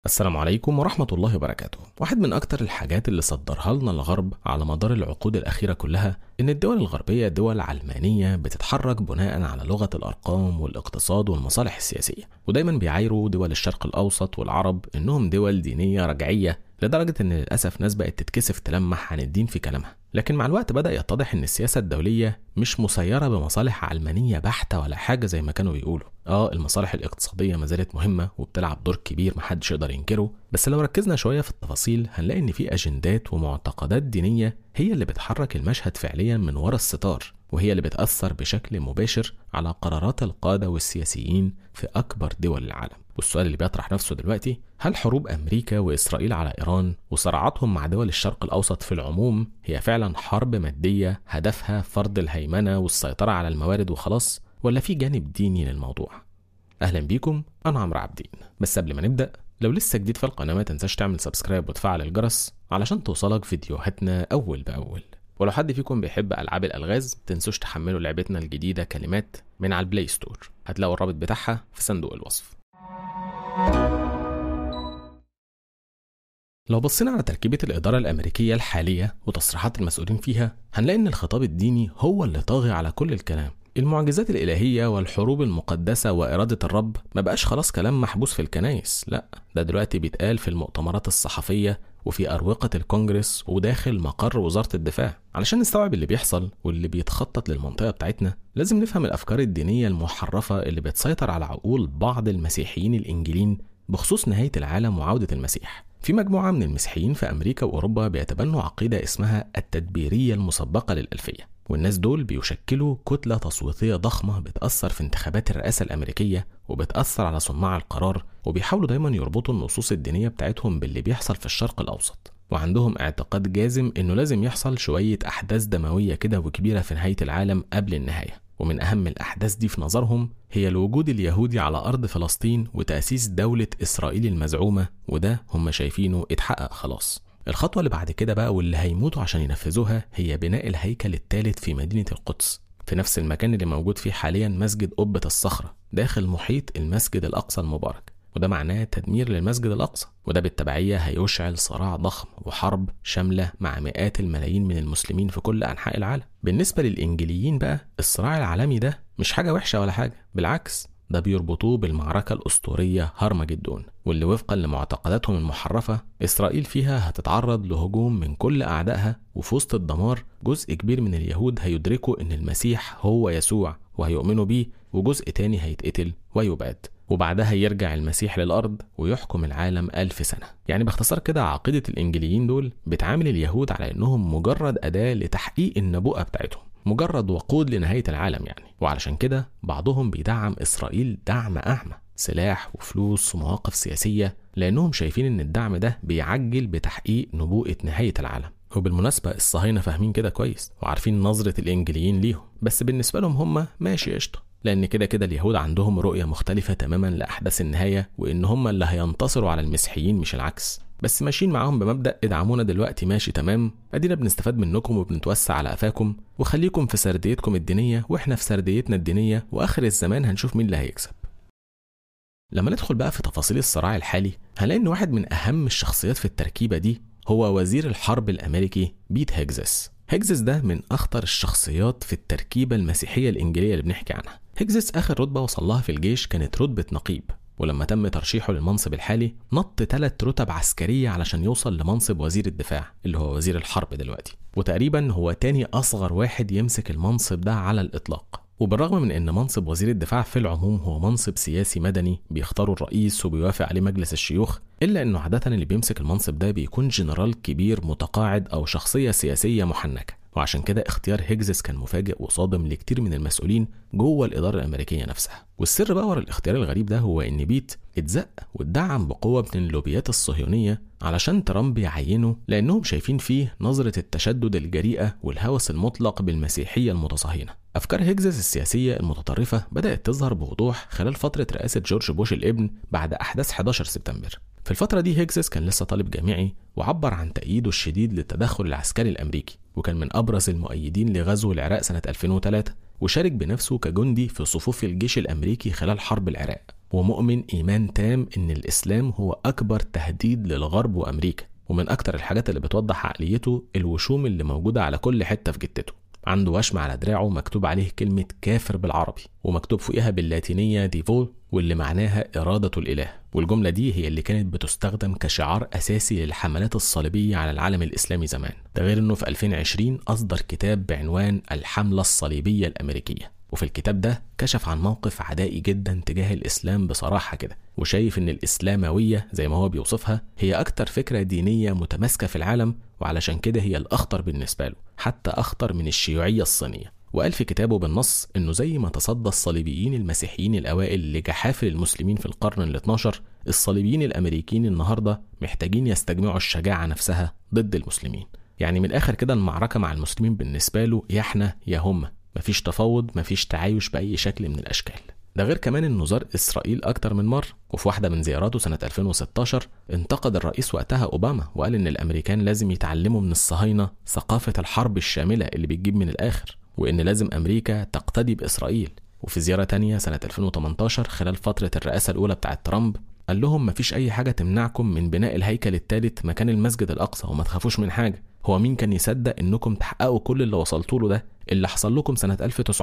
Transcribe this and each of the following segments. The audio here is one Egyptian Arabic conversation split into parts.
السلام عليكم ورحمة الله وبركاته. واحد من أكتر الحاجات اللي صدرها لنا الغرب على مدار العقود الأخيرة كلها إن الدول الغربية دول علمانية بتتحرك بناء على لغة الأرقام والاقتصاد والمصالح السياسية، ودايما بيعايروا دول الشرق الأوسط والعرب إنهم دول دينية رجعية لدرجة إن للأسف ناس بقت تتكسف تلمح عن الدين في كلامها لكن مع الوقت بدأ يتضح إن السياسة الدولية مش مسيرة بمصالح علمانية بحتة ولا حاجة زي ما كانوا بيقولوا اه المصالح الاقتصادية ما زالت مهمة وبتلعب دور كبير محدش يقدر ينكره بس لو ركزنا شوية في التفاصيل هنلاقي إن في أجندات ومعتقدات دينية هي اللي بتحرك المشهد فعليا من ورا الستار وهي اللي بتأثر بشكل مباشر على قرارات القادة والسياسيين في أكبر دول العالم والسؤال اللي بيطرح نفسه دلوقتي هل حروب أمريكا وإسرائيل على إيران وصراعاتهم مع دول الشرق الأوسط في العموم هي فعلا حرب مادية هدفها فرض الهيمنة والسيطرة على الموارد وخلاص ولا في جانب ديني للموضوع أهلا بيكم أنا عمرو عابدين بس قبل ما نبدأ لو لسه جديد في القناة ما تنساش تعمل سبسكرايب وتفعل الجرس علشان توصلك فيديوهاتنا أول بأول ولو حد فيكم بيحب ألعاب الألغاز تنسوش تحملوا لعبتنا الجديدة كلمات من على البلاي ستور هتلاقوا الرابط بتاعها في صندوق الوصف لو بصينا على تركيبة الإدارة الأمريكية الحالية وتصريحات المسؤولين فيها هنلاقي إن الخطاب الديني هو اللي طاغي على كل الكلام المعجزات الإلهية والحروب المقدسة وإرادة الرب ما بقاش خلاص كلام محبوس في الكنايس لا ده دلوقتي بيتقال في المؤتمرات الصحفية وفي أروقة الكونجرس وداخل مقر وزارة الدفاع علشان نستوعب اللي بيحصل واللي بيتخطط للمنطقة بتاعتنا لازم نفهم الأفكار الدينية المحرفة اللي بتسيطر على عقول بعض المسيحيين الإنجيلين بخصوص نهاية العالم وعودة المسيح في مجموعة من المسيحيين في أمريكا وأوروبا بيتبنوا عقيدة اسمها التدبيرية المسبقة للألفية والناس دول بيشكلوا كتلة تصويتية ضخمة بتأثر في انتخابات الرئاسة الأمريكية وبتأثر على صناع القرار وبيحاولوا دايما يربطوا النصوص الدينية بتاعتهم باللي بيحصل في الشرق الأوسط وعندهم اعتقاد جازم إنه لازم يحصل شوية أحداث دموية كده وكبيرة في نهاية العالم قبل النهاية ومن أهم الأحداث دي في نظرهم هي الوجود اليهودي على أرض فلسطين وتأسيس دولة إسرائيل المزعومة وده هم شايفينه اتحقق خلاص الخطوة اللي بعد كده بقى واللي هيموتوا عشان ينفذوها هي بناء الهيكل الثالث في مدينة القدس في نفس المكان اللي موجود فيه حاليا مسجد قبة الصخرة داخل محيط المسجد الأقصى المبارك وده معناه تدمير للمسجد الأقصى وده بالتبعية هيشعل صراع ضخم وحرب شاملة مع مئات الملايين من المسلمين في كل أنحاء العالم بالنسبة للإنجليين بقى الصراع العالمي ده مش حاجة وحشة ولا حاجة بالعكس ده بيربطوه بالمعركة الأسطورية هرمجدون واللي وفقا لمعتقداتهم المحرفة إسرائيل فيها هتتعرض لهجوم من كل أعدائها وفي وسط الدمار جزء كبير من اليهود هيدركوا إن المسيح هو يسوع وهيؤمنوا بيه وجزء تاني هيتقتل ويباد وبعدها يرجع المسيح للأرض ويحكم العالم ألف سنة يعني باختصار كده عقيدة الإنجليين دول بتعامل اليهود على إنهم مجرد أداة لتحقيق النبوءة بتاعتهم مجرد وقود لنهاية العالم يعني وعلشان كده بعضهم بيدعم إسرائيل دعم أعمى سلاح وفلوس ومواقف سياسية لأنهم شايفين إن الدعم ده بيعجل بتحقيق نبوءة نهاية العالم وبالمناسبة الصهاينة فاهمين كده كويس وعارفين نظرة الإنجليين ليهم بس بالنسبة لهم هم ماشي قشطة لأن كده كده اليهود عندهم رؤية مختلفة تماما لأحداث النهاية وإن هم اللي هينتصروا على المسيحيين مش العكس بس ماشيين معاهم بمبدأ ادعمونا دلوقتي ماشي تمام ادينا بنستفاد منكم وبنتوسع على قفاكم وخليكم في سرديتكم الدينية واحنا في سرديتنا الدينية واخر الزمان هنشوف مين اللي هيكسب لما ندخل بقى في تفاصيل الصراع الحالي هنلاقي ان واحد من اهم الشخصيات في التركيبة دي هو وزير الحرب الامريكي بيت هيجزس هيجزس ده من اخطر الشخصيات في التركيبة المسيحية الانجيلية اللي بنحكي عنها هيجزس اخر رتبة وصل لها في الجيش كانت رتبة نقيب ولما تم ترشيحه للمنصب الحالي نط ثلاث رتب عسكرية علشان يوصل لمنصب وزير الدفاع اللي هو وزير الحرب دلوقتي وتقريبا هو تاني أصغر واحد يمسك المنصب ده على الإطلاق وبالرغم من ان منصب وزير الدفاع في العموم هو منصب سياسي مدني بيختاروا الرئيس وبيوافق عليه مجلس الشيوخ الا انه عاده اللي بيمسك المنصب ده بيكون جنرال كبير متقاعد او شخصيه سياسيه محنكه وعشان كده اختيار هيجزس كان مفاجئ وصادم لكتير من المسؤولين جوه الإدارة الأمريكية نفسها والسر بقى ورا الاختيار الغريب ده هو إن بيت اتزق واتدعم بقوة من اللوبيات الصهيونية علشان ترامب يعينه لأنهم شايفين فيه نظرة التشدد الجريئة والهوس المطلق بالمسيحية المتصهينة أفكار هيجزس السياسية المتطرفة بدأت تظهر بوضوح خلال فترة رئاسة جورج بوش الابن بعد أحداث 11 سبتمبر في الفترة دي هيجزس كان لسه طالب جامعي وعبر عن تأييده الشديد للتدخل العسكري الأمريكي وكان من أبرز المؤيدين لغزو العراق سنة 2003 وشارك بنفسه كجندي في صفوف الجيش الأمريكي خلال حرب العراق ومؤمن إيمان تام إن الإسلام هو أكبر تهديد للغرب وأمريكا ومن أكتر الحاجات اللي بتوضح عقليته الوشوم اللي موجودة على كل حتة في جتته عنده وشم على دراعه مكتوب عليه كلمة كافر بالعربي ومكتوب فوقها باللاتينية ديفول واللي معناها إرادة الإله والجملة دي هي اللي كانت بتستخدم كشعار أساسي للحملات الصليبية على العالم الإسلامي زمان ده غير أنه في 2020 أصدر كتاب بعنوان الحملة الصليبية الأمريكية وفي الكتاب ده كشف عن موقف عدائي جدا تجاه الإسلام بصراحة كده وشايف إن الإسلاموية زي ما هو بيوصفها هي أكتر فكرة دينية متماسكة في العالم وعلشان كده هي الأخطر بالنسبة له حتى أخطر من الشيوعية الصينية وقال في كتابه بالنص إنه زي ما تصدى الصليبيين المسيحيين الأوائل لجحافل المسلمين في القرن ال 12 الصليبيين الأمريكيين النهاردة محتاجين يستجمعوا الشجاعة نفسها ضد المسلمين يعني من الآخر كده المعركة مع المسلمين بالنسبة له يا إحنا يا هم مفيش تفاوض مفيش تعايش بأي شكل من الأشكال ده غير كمان انه زار اسرائيل اكتر من مره وفي واحده من زياراته سنه 2016 انتقد الرئيس وقتها اوباما وقال ان الامريكان لازم يتعلموا من الصهاينه ثقافه الحرب الشامله اللي بتجيب من الاخر وان لازم امريكا تقتدي باسرائيل وفي زياره تانية سنه 2018 خلال فتره الرئاسه الاولى بتاعه ترامب قال لهم مفيش اي حاجه تمنعكم من بناء الهيكل الثالث مكان المسجد الاقصى وما تخافوش من حاجه هو مين كان يصدق انكم تحققوا كل اللي وصلتوا له ده اللي حصل لكم سنة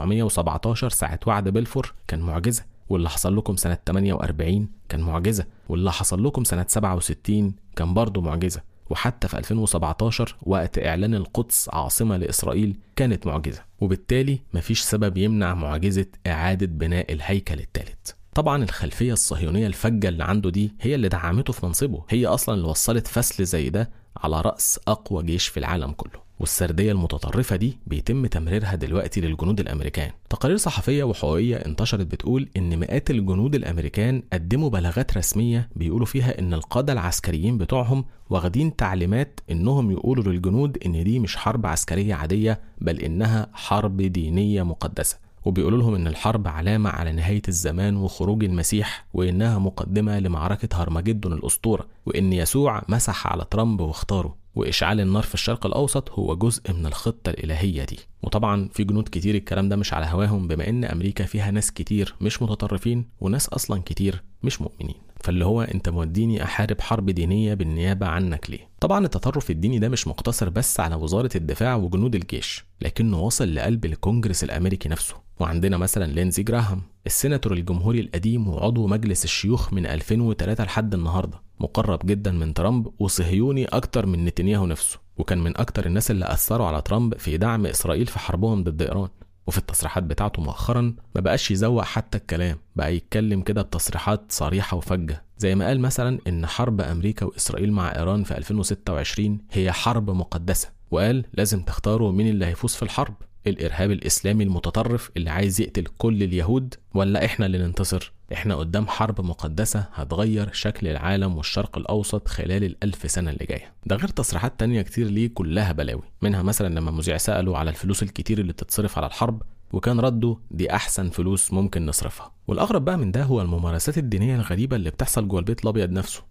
1917 ساعة وعد بلفور كان معجزة واللي حصل لكم سنة 48 كان معجزة واللي حصل لكم سنة 67 كان برضه معجزة وحتى في 2017 وقت إعلان القدس عاصمة لإسرائيل كانت معجزة وبالتالي مفيش سبب يمنع معجزة إعادة بناء الهيكل الثالث طبعا الخلفية الصهيونية الفجة اللي عنده دي هي اللي دعمته في منصبه هي أصلا اللي وصلت فصل زي ده على رأس أقوى جيش في العالم كله والسردية المتطرفة دي بيتم تمريرها دلوقتي للجنود الأمريكان تقارير صحفية وحقوقية انتشرت بتقول إن مئات الجنود الأمريكان قدموا بلاغات رسمية بيقولوا فيها إن القادة العسكريين بتوعهم واخدين تعليمات إنهم يقولوا للجنود إن دي مش حرب عسكرية عادية بل إنها حرب دينية مقدسة وبيقولوا لهم إن الحرب علامة على نهاية الزمان وخروج المسيح وإنها مقدمة لمعركة هرمجدون الأسطورة وإن يسوع مسح على ترامب واختاره وإشعال النار في الشرق الأوسط هو جزء من الخطة الإلهية دي وطبعا في جنود كتير الكلام ده مش على هواهم بما إن أمريكا فيها ناس كتير مش متطرفين وناس أصلا كتير مش مؤمنين فاللي هو انت موديني احارب حرب دينيه بالنيابه عنك ليه طبعا التطرف الديني ده مش مقتصر بس على وزاره الدفاع وجنود الجيش لكنه وصل لقلب الكونجرس الامريكي نفسه وعندنا مثلا لينزي جراهام السيناتور الجمهوري القديم وعضو مجلس الشيوخ من 2003 لحد النهارده مقرب جدا من ترامب وصهيوني اكتر من نتنياهو نفسه وكان من اكتر الناس اللي اثروا على ترامب في دعم اسرائيل في حربهم ضد ايران وفي التصريحات بتاعته مؤخرا ما بقاش يزوق حتى الكلام بقى يتكلم كده بتصريحات صريحة وفجة زي ما قال مثلا إن حرب أمريكا وإسرائيل مع إيران في 2026 هي حرب مقدسة وقال لازم تختاروا مين اللي هيفوز في الحرب الإرهاب الإسلامي المتطرف اللي عايز يقتل كل اليهود ولا إحنا اللي ننتصر إحنا قدام حرب مقدسة هتغير شكل العالم والشرق الأوسط خلال الألف سنة اللي جاية ده غير تصريحات تانية كتير ليه كلها بلاوي منها مثلا لما مذيع سأله على الفلوس الكتير اللي بتتصرف على الحرب وكان رده دي أحسن فلوس ممكن نصرفها والأغرب بقى من ده هو الممارسات الدينية الغريبة اللي بتحصل جوه البيت الأبيض نفسه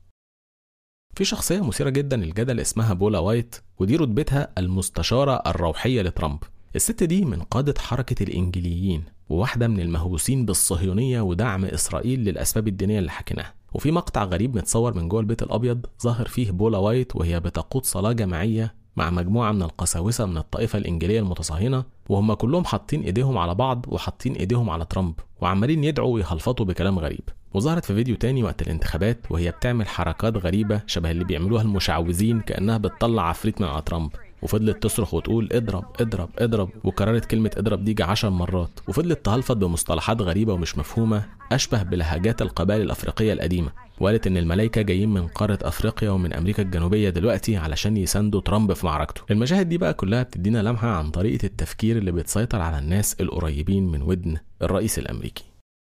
في شخصية مثيرة جدا للجدل اسمها بولا وايت ودي رتبتها المستشارة الروحية لترامب الست دي من قادة حركة الإنجليين وواحدة من المهووسين بالصهيونية ودعم إسرائيل للأسباب الدينية اللي حكيناها وفي مقطع غريب متصور من جوه البيت الأبيض ظاهر فيه بولا وايت وهي بتقود صلاة جماعية مع مجموعة من القساوسة من الطائفة الإنجيلية المتصهينة وهم كلهم حاطين إيديهم على بعض وحاطين إيديهم على ترامب وعمالين يدعوا ويخلفطوا بكلام غريب وظهرت في فيديو تاني وقت الانتخابات وهي بتعمل حركات غريبة شبه اللي بيعملوها المشعوذين كأنها بتطلع عفريت من على ترامب وفضلت تصرخ وتقول اضرب اضرب اضرب وكررت كلمة اضرب دي عشر مرات وفضلت تهلفظ بمصطلحات غريبة ومش مفهومة أشبه بلهجات القبائل الأفريقية القديمة وقالت إن الملايكة جايين من قارة أفريقيا ومن أمريكا الجنوبية دلوقتي علشان يساندوا ترامب في معركته المشاهد دي بقى كلها بتدينا لمحة عن طريقة التفكير اللي بتسيطر على الناس القريبين من ودن الرئيس الأمريكي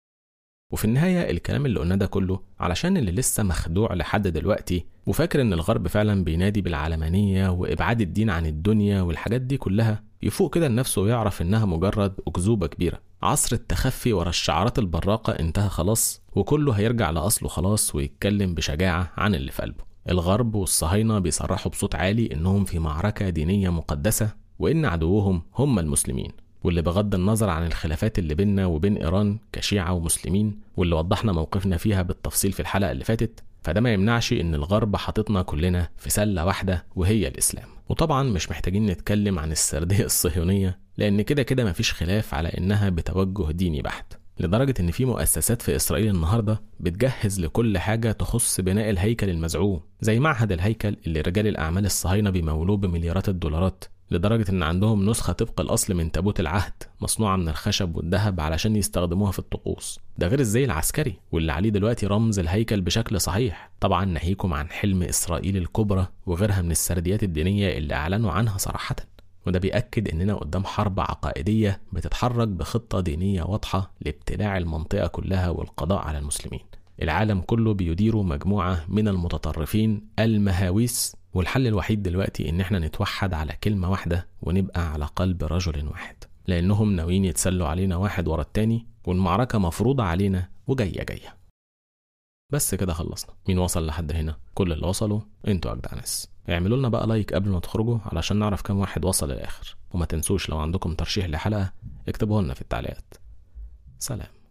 وفي النهاية الكلام اللي قلناه ده كله علشان اللي لسه مخدوع لحد دلوقتي وفاكر ان الغرب فعلا بينادي بالعلمانية وابعاد الدين عن الدنيا والحاجات دي كلها يفوق كده لنفسه ويعرف انها مجرد اكذوبة كبيرة عصر التخفي ورا الشعارات البراقة انتهى خلاص وكله هيرجع لأصله خلاص ويتكلم بشجاعة عن اللي في قلبه الغرب والصهاينة بيصرحوا بصوت عالي انهم في معركة دينية مقدسة وان عدوهم هم المسلمين واللي بغض النظر عن الخلافات اللي بيننا وبين إيران كشيعة ومسلمين واللي وضحنا موقفنا فيها بالتفصيل في الحلقة اللي فاتت فده ما يمنعش إن الغرب حاططنا كلنا في سلة واحدة وهي الإسلام وطبعا مش محتاجين نتكلم عن السردية الصهيونية لأن كده كده مفيش خلاف على إنها بتوجه ديني بحت لدرجة إن في مؤسسات في إسرائيل النهاردة بتجهز لكل حاجة تخص بناء الهيكل المزعوم زي معهد الهيكل اللي رجال الأعمال الصهاينة بيمولوه بمليارات الدولارات لدرجة إن عندهم نسخة طبق الأصل من تابوت العهد مصنوعة من الخشب والذهب علشان يستخدموها في الطقوس ده غير الزي العسكري واللي عليه دلوقتي رمز الهيكل بشكل صحيح طبعا ناهيكم عن حلم إسرائيل الكبرى وغيرها من السرديات الدينية اللي أعلنوا عنها صراحةً وده بيأكد إننا قدام حرب عقائدية بتتحرك بخطة دينية واضحة لابتلاع المنطقة كلها والقضاء على المسلمين العالم كله بيديره مجموعة من المتطرفين المهاويس والحل الوحيد دلوقتي إن احنا نتوحد على كلمة واحدة ونبقى على قلب رجل واحد لأنهم ناويين يتسلوا علينا واحد ورا التاني والمعركة مفروضة علينا وجاية جاية بس كده خلصنا مين وصل لحد هنا كل اللي وصلوا انتوا اجدع ناس اعملوا لنا بقى لايك قبل ما تخرجوا علشان نعرف كام واحد وصل للاخر وما تنسوش لو عندكم ترشيح لحلقه اكتبوه لنا في التعليقات سلام